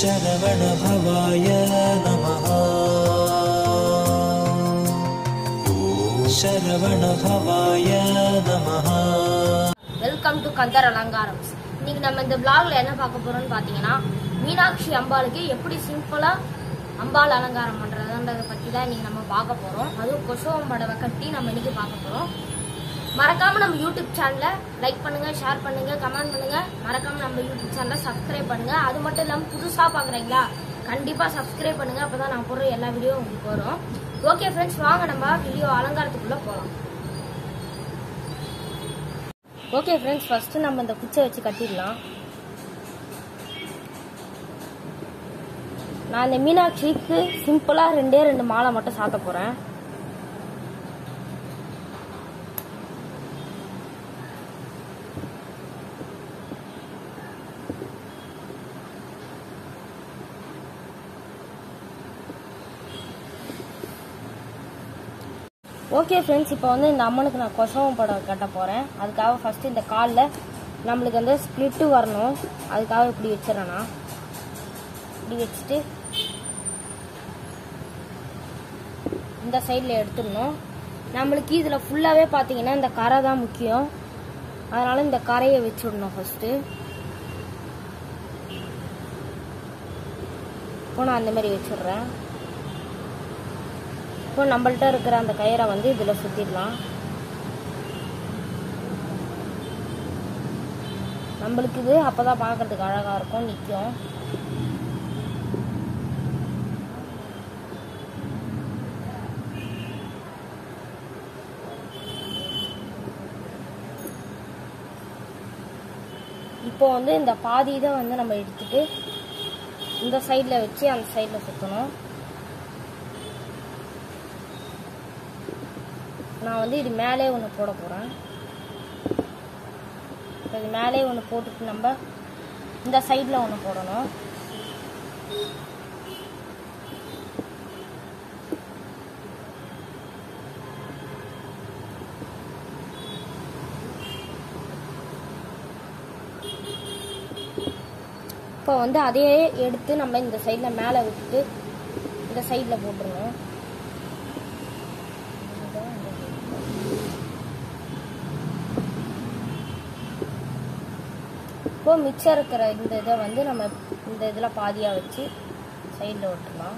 शरवणभवाय नमः शरवणभवाय नमः welcome to Kandar அலங்காரம் இன்னைக்கு நம்ம இந்த vlogல என்ன பார்க்க போறோம்னு பார்த்தீங்கன்னா மீனாட்சி அம்பாளுக்கு எப்படி சிம்பிளா அம்பாள் அலங்காரம் பண்றதுன்றதை பத்தி தான் இன்னைக்கு நம்ம பார்க்க போறோம் அதுவும் கொசுவம் படவை கட்டி நம்ம இன்னைக்கு பார்க்க போறோம் மறக்காம நம்ம யூடியூப் சேனலை லைக் பண்ணுங்க ஷேர் பண்ணுங்க கமெண்ட் பண்ணுங்க மறக்காம நம்ம யூடியூப் சேனலை சப்ஸ்கிரைப் பண்ணுங்க அது மட்டும் இல்லாம புதுசா பாக்குறீங்களா கண்டிப்பா சப்ஸ்கிரைப் பண்ணுங்க அப்பதான் நான் போடுற எல்லா வீடியோ உங்களுக்கு வரும் ஓகே ஃப்ரெண்ட்ஸ் வாங்க நம்ம வீடியோ அலங்காரத்துக்குள்ள போலாம் ஓகே ஃப்ரெண்ட்ஸ் ஃபர்ஸ்ட் நம்ம இந்த குச்சை வச்சு கட்டிடலாம் நான் இந்த மீனாட்சிக்கு சிம்பிளா ரெண்டே ரெண்டு மாலை மட்டும் சாத்த போறேன் ஓகே ஃப்ரெண்ட்ஸ் இப்போ வந்து இந்த அம்மனுக்கு நான் கொசவம் படம் கட்ட போகிறேன் அதுக்காக ஃபஸ்ட்டு இந்த காலில் நம்மளுக்கு வந்து ஸ்ப்ளிட்டு வரணும் அதுக்காக இப்படி வச்சிடறேன் நான் இப்படி வச்சுட்டு இந்த சைடில் எடுத்துடணும் நம்மளுக்கு இதில் ஃபுல்லாகவே பார்த்தீங்கன்னா இந்த கரை தான் முக்கியம் அதனால் இந்த கரையை வச்சுடணும் ஃபஸ்ட்டு இப்போ நான் அந்த மாதிரி வச்சிடுறேன் இப்போ நம்மள்ட்ட இருக்கிற அந்த கயிறை வந்து இதில் சுற்றிடலாம் நம்மளுக்கு இது அப்போ தான் பார்க்கறதுக்கு அழகாக இருக்கும் நிற்கும் இப்போ வந்து இந்த பாதி இதை வந்து நம்ம எடுத்துட்டு இந்த சைடில் வச்சு அந்த சைடில் சுற்றணும் நான் வந்து இது மேலே ஒன்று போட போகிறேன் இது மேலே ஒன்று போட்டுட்டு நம்ம இந்த சைடில் ஒன்று போடணும் இப்போ வந்து அதையே எடுத்து நம்ம இந்த சைடில் மேலே விட்டுட்டு இந்த சைடில் போட்டுருணும் இப்போ மிச்சம் இருக்கிற இந்த இதை வந்து நம்ம இந்த இதில் பாதியாக வச்சு சைடில் விட்டுலாம்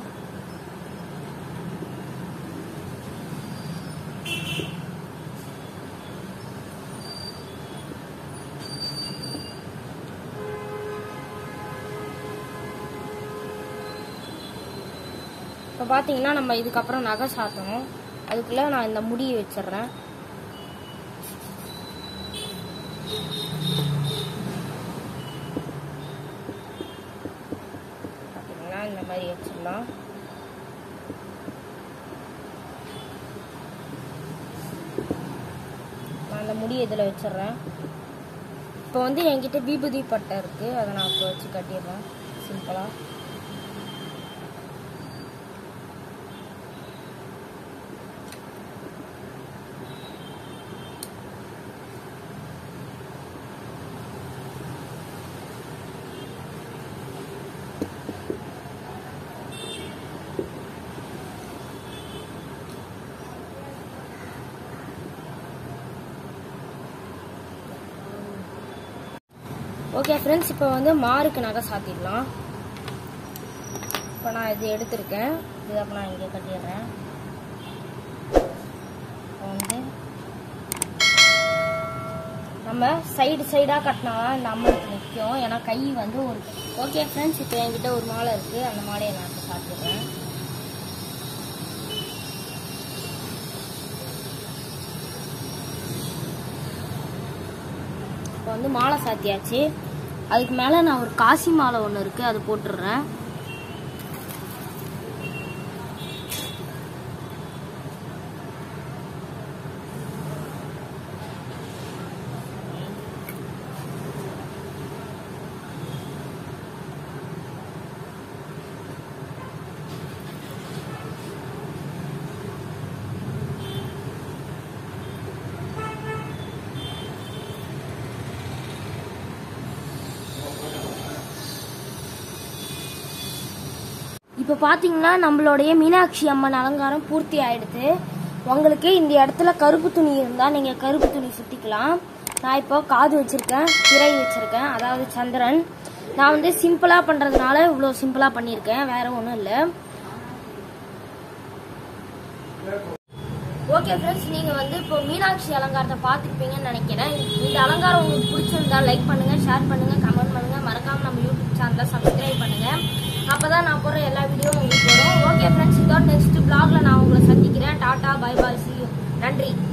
இப்போ பார்த்தீங்கன்னா நம்ம இதுக்கப்புறம் நகை சாத்தணும் அதுக்குள்ளே நான் இந்த முடியை வச்சிடுறேன் பார்த்தீங்கன்னா இந்த மாதிரி வச்சிடலாம் நான் அந்த முடி இதில் வச்சிடுறேன் இப்போ வந்து என்கிட்ட விபூதி பட்டை இருக்குது அதை நான் இப்போ வச்சு கட்டிடுறேன் சிம்பிளாக ஓகே ஃப்ரெண்ட்ஸ் இப்போ வந்து மாருக்கு நகை சாத்திடலாம் இப்போ நான் இது எடுத்திருக்கேன் இது அப்போ நான் இங்கே கட்டிடுறேன் இப்போ வந்து நம்ம சைடு சைடாக கட்டினா தான் இந்த அம்மனுக்கு நிற்கும் ஏன்னா கை வந்து ஒரு ஓகே ஃப்ரெண்ட்ஸ் இப்போ என்கிட்ட ஒரு மாலை இருக்குது அந்த மாலையை நான் இப்போ சாத்திடுறேன் இப்போ வந்து மாலை சாத்தியாச்சு அதுக்கு மேலே நான் ஒரு காசி மாலை ஒன்று இருக்குது அது போட்டுடுறேன் இப்போ பார்த்தீங்கன்னா நம்மளுடைய மீனாட்சி அம்மன் அலங்காரம் பூர்த்தி ஆயிடுது உங்களுக்கு இந்த இடத்துல கருப்பு துணி இருந்தால் நீங்கள் கருப்பு துணி சுற்றிக்கலாம் நான் இப்போ காது வச்சுருக்கேன் திரை வச்சுருக்கேன் அதாவது சந்திரன் நான் வந்து சிம்பிளாக பண்ணுறதுனால இவ்வளோ சிம்பிளாக பண்ணியிருக்கேன் வேற ஒன்றும் இல்லை ஓகே ஃப்ரெண்ட்ஸ் நீங்கள் வந்து இப்போ மீனாட்சி அலங்காரத்தை பார்த்துருப்பீங்கன்னு நினைக்கிறேன் இந்த அலங்காரம் உங்களுக்கு பிடிச்சிருந்தா லைக் பண்ணுங்கள் ஷேர் பண்ணுங்கள் கமெண்ட் பண்ணுங்கள் மறக்காமல் நம்ம யூடியூப் சேனலை சப்ஸ்கிரைப் பண்ணுங்கள் அப்போ தான் நான் போடுற எல்லா வீடியோவும் உங்களுக்கு வரும் ஓகே ஃப்ரெண்ட்ஸ் இதோட நெக்ஸ்ட் பிளாக்ல நான் உங்களை சந்திக்கிறேன் டாடா பை பாய் சி நன்றி